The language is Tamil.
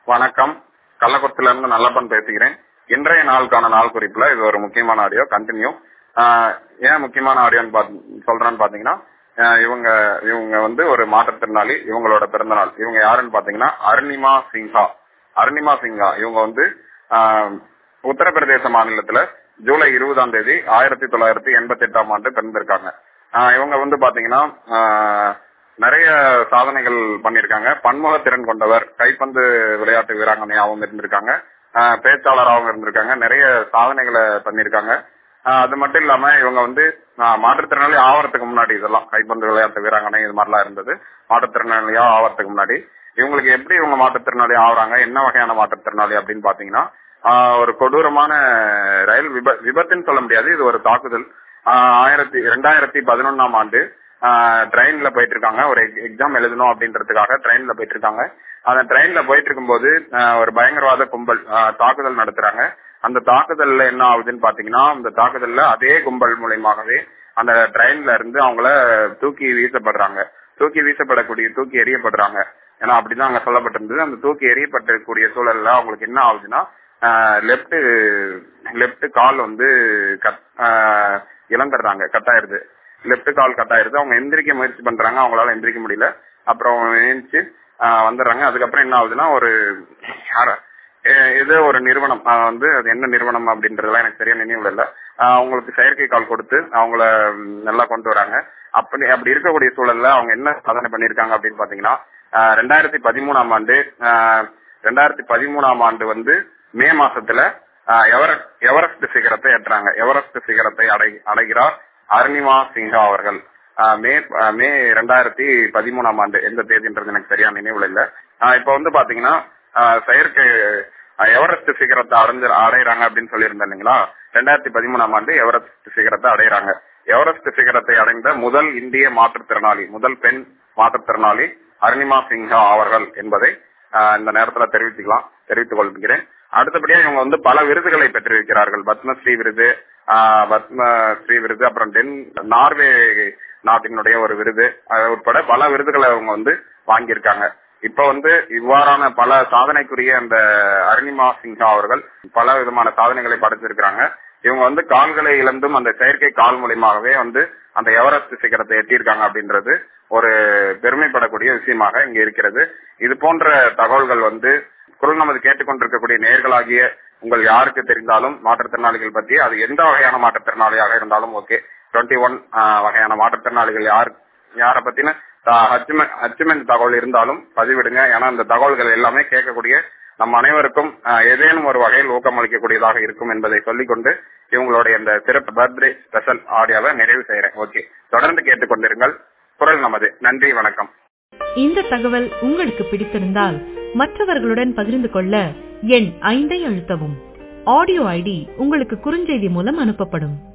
வணக்கம் கள்ளக்குறிச்சில இருந்து நல்லப்பன் பேசுகிறேன் இன்றைய நாளுக்கான நாள் குறிப்புல இது ஒரு முக்கியமான ஆடியோ கண்டினியூ ஏன் முக்கியமான ஆடியோன்னு பாத்- சொல்றேன்னு பாத்தீங்கன்னா ஆஹ் இவங்க இவங்க வந்து ஒரு மாற்றுத்திறனாளி இவங்களோட பிறந்த நாள் இவங்க யாருன்னு பாத்தீங்கன்னா அருணிமா சின்ஹா அருணிமா சின்ஹா இவங்க வந்து ஆஹ் உத்தரப்பிரதேச மாநிலத்துல ஜூலை இருபதாம் தேதி ஆயிரத்தி தொள்ளாயிரத்தி எண்பத்தி எட்டாம் ஆண்டு பிறந்திருக்காங்க ஆஹ் இவங்க வந்து பாத்தீங்கன்னா ஆஹ் நிறைய சாதனைகள் பண்ணிருக்காங்க பன்முக திறன் கொண்டவர் கைப்பந்து விளையாட்டு வீராங்கனையாகவும் இருந்திருக்காங்க ஆஹ் பேச்சாளராகவும் இருந்திருக்காங்க நிறைய சாதனைகளை பண்ணிருக்காங்க ஆஹ் அது மட்டும் இல்லாம இவங்க வந்து ஆஹ் மாற்றுத்திறனாளி ஆவறதுக்கு முன்னாடி இதெல்லாம் கைப்பந்து விளையாட்டு வீராங்கனை இது மாதிரிலாம் இருந்தது மாற்றுத்திறனாளியா ஆவறதுக்கு முன்னாடி இவங்களுக்கு எப்படி இவங்க மாற்றுத்திறனாளி ஆகுறாங்க என்ன வகையான மாற்றுத்திறனாளி அப்படின்னு பாத்தீங்கன்னா ஆஹ் ஒரு கொடூரமான ரயில் விப விபத்துன்னு சொல்ல முடியாது இது ஒரு தாக்குதல் ஆஹ் ஆயிரத்தி ரெண்டாயிரத்தி பதினொன்னாம் ஆண்டு ட்ரெயின்ல போயிட்டு இருக்காங்க ஒரு எக்ஸாம் எழுதணும் அப்படின்றதுக்காக ட்ரெயின்ல போயிட்டு இருக்காங்க அந்த ட்ரெயின்ல போயிட்டு இருக்கும்போது ஆஹ் ஒரு பயங்கரவாத கும்பல் ஆஹ் தாக்குதல் நடத்துறாங்க அந்த தாக்குதல்ல என்ன ஆகுதுன்னு பாத்தீங்கன்னா அந்த தாக்குதல்ல அதே கும்பல் மூலியமாகவே அந்த ட்ரெயின்ல இருந்து அவங்கள தூக்கி வீசப்படுறாங்க தூக்கி வீசப்படக்கூடிய தூக்கி எறியப்படுறாங்க ஏன்னா அப்படிதான் அங்க சொல்லப்பட்டிருந்தது அந்த தூக்கி எறியப்பட்டிருக்கக்கூடிய சூழல்ல அவங்களுக்கு என்ன ஆகுதுன்னா லெப்ட் லெப்ட் கால் வந்து கட் ஆஹ் இழந்துடுறாங்க கட் ஆயிருது லெப்ட் கால் கட் ஆயிருது அவங்க எந்திரிக்க முயற்சி பண்றாங்க அவங்களால எந்திரிக்க முடியல அப்புறம் எழுந்துச்சு வந்துடுறாங்க அதுக்கப்புறம் என்ன ஆகுதுன்னா ஒரு அர- எ- இது ஒரு நிறுவனம் ஆஹ் வந்து அது என்ன நிறுவனம் அப்படின்றதெல்லாம் எனக்கு சரியா நினைவுல இல்ல ஆஹ் அவங்களுக்கு செயற்கை கால் கொடுத்து அவங்கள ம், நல்லா கொண்டு வராங்க அப்படி அப்படி இருக்கக்கூடிய சூழல்ல அவங்க என்ன சாதனை பண்ணிருக்காங்க அப்படின்னு பாத்தீங்கன்னா ஆஹ் ரெண்டாயிரத்தி பதிமூணாம் ஆண்டு ஆஹ் ரெண்டாயிரத்தி பதிமூணாம் ஆண்டு வந்து மே மாசத்துல ஆஹ் எவரெஸ்ட் எவரெஸ்ட் சிகரத்தை ஏற்றுறாங்க எவரெஸ்ட் சிகரத்தை அடை அடைகிறார் அருணிமா சின்ஹா அவர்கள் ஆஹ் மே ஆஹ் மே ரெண்டாயிரத்தி பதிமூணாம் ஆண்டு எந்த தேதின்றது எனக்கு சரியா நினைவுல இல்ல ஆஹ் இப்ப வந்து பாத்தீங்கன்னா ஆஹ் செயற்கை ஆஹ் எவரெஸ்ட் சிகரத்தை அடைஞ்சு அடையறாங்க அப்படின்னு சொல்லியிருந்தேன் இல்லைங்களா ரெண்டாயிரத்தி பதிமூணாம் ஆண்டு எவரெஸ்ட் சிகரத்தை அடையறாங்க எவரெஸ்ட் சிகரத்தை அடைந்த முதல் இந்திய மாற்றுத்திறனாளி முதல் பெண் மாற்றுத்திறனாளி அருணிமா சின்ஹா அவர்கள் என்பதை ஆஹ் இந்த நேரத்துல தெரிவித்துக்கலாம் தெரிவித்துக் கொள்கிறேன் அடுத்தபடியா இவங்க வந்து பல விருதுகளை பெற்றிருக்கிறார்கள் பத்மஸ்ரீ விருது ஆஹ் பத்மஸ்ரீ விருது அப்புறம் டென் நார்வே நாட்டினுடைய ஒரு விருது அது உட்பட பல விருதுகளை அவங்க வந்து வாங்கியிருக்காங்க இப்ப வந்து இவ்வாறான பல சாதனைக்குரிய அந்த அருணிமா சின்ஹா அவர்கள் பல விதமான சாதனைகளை படைச்சிருக்கிறாங்க இவங்க வந்து கால்களை இழந்தும் அந்த செயற்கை கால் மூலியமாகவே வந்து அந்த எவரெஸ்ட் சிகரத்தை எட்டியிருக்காங்க அப்படின்றது ஒரு பெருமைப்படக்கூடிய விஷயமாக இங்க இருக்கிறது இது போன்ற தகவல்கள் வந்து குரல் நமது கேட்டுக்கொண்டிருக்கக்கூடிய நேர்களாகிய உங்கள் யாருக்கு தெரிந்தாலும் மாற்றுத்திறனாளிகள் பற்றி அது எந்த வகையான மாற்றுத்திறனாளியாக இருந்தாலும் ஓகே டுவெண்ட்டி ஒன் வகையான மாற்றுத்திறனாளிகள் யார் யாரை பத்தின அச்சுமெண்ட் தகவல் இருந்தாலும் பதிவிடுங்க ஏன்னா இந்த தகவல்கள் எல்லாமே கேட்கக்கூடிய நம் அனைவருக்கும் ஆஹ், ஏதேனும் ஒரு வகையில் ஊக்கமளிக்கக்கூடியதாக இருக்கும் என்பதை சொல்லிக்கொண்டு இவங்களுடைய இந்த சிறப்பு பர்த்டே ஸ்பெஷல் ஆடியோவை நிறைவு செய்யறேன் ஓகே தொடர்ந்து கேட்டுக்கொண்டிருங்கள் குரல் நமது நன்றி வணக்கம் இந்த தகவல் உங்களுக்கு பிடித்திருந்தால் மற்றவர்களுடன் பகிர்ந்து கொள்ள எண் ஐந்தை அழுத்தவும் ஆடியோ ஐடி உங்களுக்கு குறுஞ்செய்தி மூலம் அனுப்பப்படும்